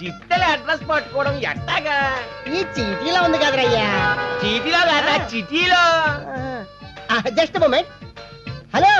చిట్టెల address పట్టుకోవడం ఎట్టాగా ఈ చీటీలో ఉంది కదరయ్యా చీటీలో కాదా చిటీలో just moment hello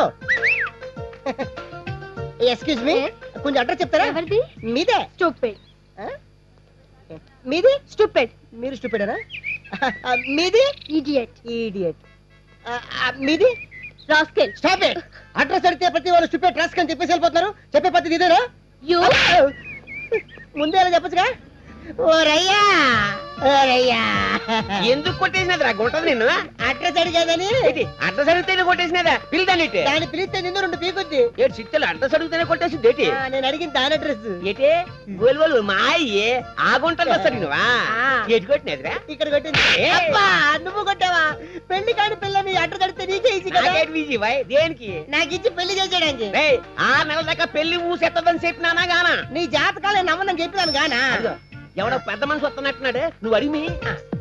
excuse me కొంచెం అడ్రస్ చెప్తారా ఎవరిది మీదే స్టూపిడ్ ఆ? మీది స్టూపిడ్ మీరు స్టూపిడరా మీది ఇడియట్ ఈడియట్ మీది రాస్కెల్ స్టాప్ ఇట్ అడ్రస్ అడిగితే ప్రతి వాళ్ళు స్టూపిడ్ ట్రస్ట్ అని చెప్పేసి వెళ్ళిపోతున్నారు చెప్పే పద్ధతి ఇదేనా యు ముందే అలా చెప్పచ్చుగా ఓరయ్యా ఓరయ్యా ఎందుకు కొట్టేసినది రా గుంటది నిన్ను అడ్రస్ అడిగేదని ఏంటి అడ్రస్ అడిగితేనే కొట్టేసినదా పిలిదాని దాన్ని పిలిస్తే నిన్ను రెండు పీకొద్ది ఏడు చిట్టెలు అడ్రస్ అడిగితేనే కొట్టేసింది ఏంటి ఆ, నేను అడిగింది దాని అడ్రస్ ఏటే గోలు గోలు మా అయ్యే ఆ గుంటలు వస్తాడు నువ్వా ఆ. ఎటు కొట్టినదిరా ఇక్కడ కొట్టింది ఏ? అబ్బా నువ్వు కొట్టావా పెళ్లి కాని పిల్లని అడ్రస్ అడిగితే నీకే ఇచ్చి కదా నాకేటి బీజీ బాయ్ దేనికి నాకు ఇచ్చి పెళ్లి చేసేయడానికి రేయ్ ఆరు నెలల దాకా పెళ్లి ఊసెత్తదని చెప్పినానా గానా నీ జాతకాలే నమ్మని చెప్పినాను గానా అదిగో, ఎవడో పెద్ద మనిషి వస్తున్నట్టున్నాడు నువ్వు అడిగి మీ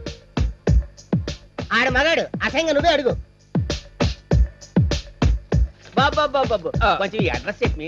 ఆడ మగాడు అసహ్యంగా నువ్వే అడుగు బాబా బాబు కొంచెం ఈ అడ్రస్ చెప్పి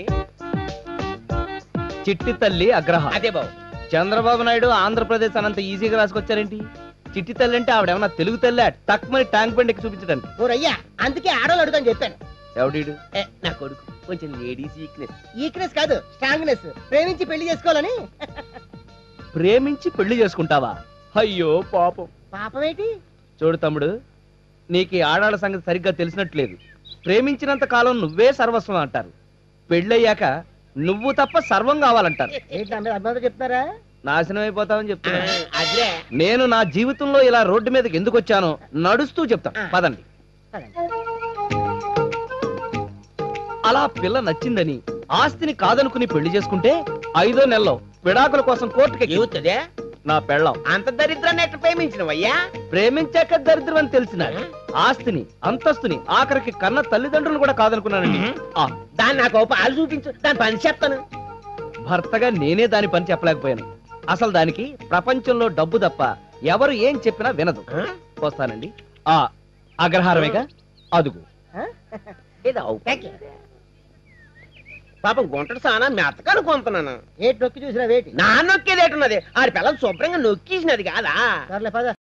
చిట్టి తల్లి అగ్రహ అదే బాబు చంద్రబాబు నాయుడు ఆంధ్రప్రదేశ్ అనంత ఈజీగా రాసుకొచ్చారేంటి చిట్టి తల్లి అంటే ఆవిడేమన్నా తెలుగు తల్లి టక్ మరి ట్యాంక్ బండ్ ఎక్కి చూపించడానికి ఓరయ్యా అందుకే ఆడవాళ్ళు అడుగుతాను చెప్పాను ఎవడీడు ఏ, నా కొడుకు కొంచెం లేడీస్ వీక్నెస్ ఈక్నెస్ కాదు స్ట్రాంగ్నెస్ ప్రేమించి పెళ్లి చేసుకోవాలని ప్రేమించి పెళ్లి చేసుకుంటావా అయ్యో పాపం పాపం ఏంటి చూడు తమ్ముడు నీకు ఈ ఆడాళ్ళ సంగతి సరిగ్గా తెలిసినట్లేదు ప్రేమించినంత కాలం నువ్వే సర్వస్వం అంటారు పెళ్ళయ్యాక నువ్వు తప్ప సర్వం కావాలంటారు ఏంటి నా మీద అభిమానం చెప్తారా నాశనం అయిపోతావని చెప్తున్నా అదే నేను నా జీవితంలో ఇలా రోడ్డు మీదకి ఎందుకు వచ్చానో నడుస్తూ చెప్తాను పదండి అలా పిల్ల నచ్చిందని ఆస్తిని కాదనుకుని పెళ్లి చేసుకుంటే ఐదో నెలలో విడాకుల కోసం కోర్టుకి చెబుతుందే నా పెళ్ళం అంత దరిద్రాన్ని ఎట్లా ప్రేమించినవయ్యా ప్రేమించాక దరిద్రం అని తెలిసిన ఆస్తిని అంతస్తుని ఆఖరికి కన్న తల్లిదండ్రులు కూడా కాదనుకున్నానండి ఆ దాన్ని నాకు ఓ పాలు చూపించు దాని పని చెప్తాను భర్తగా నేనే దాని పని చెప్పలేకపోయాను అసలు దానికి ప్రపంచంలో డబ్బు తప్ప ఎవరు ఏం చెప్పినా వినదు వస్తానండి ఆ అగ్రహారమేగా అదుగు ఏదో అవుతాకి పాపం గుంటడు సానా మెత్తకను కొంటున్నాను ఏటి నొక్కి చూసినా వేటి నా నొక్కేదేటున్నది ఆడి పిల్లలు శుభ్రంగా నొక్కేసినది కాదా సర్లే పద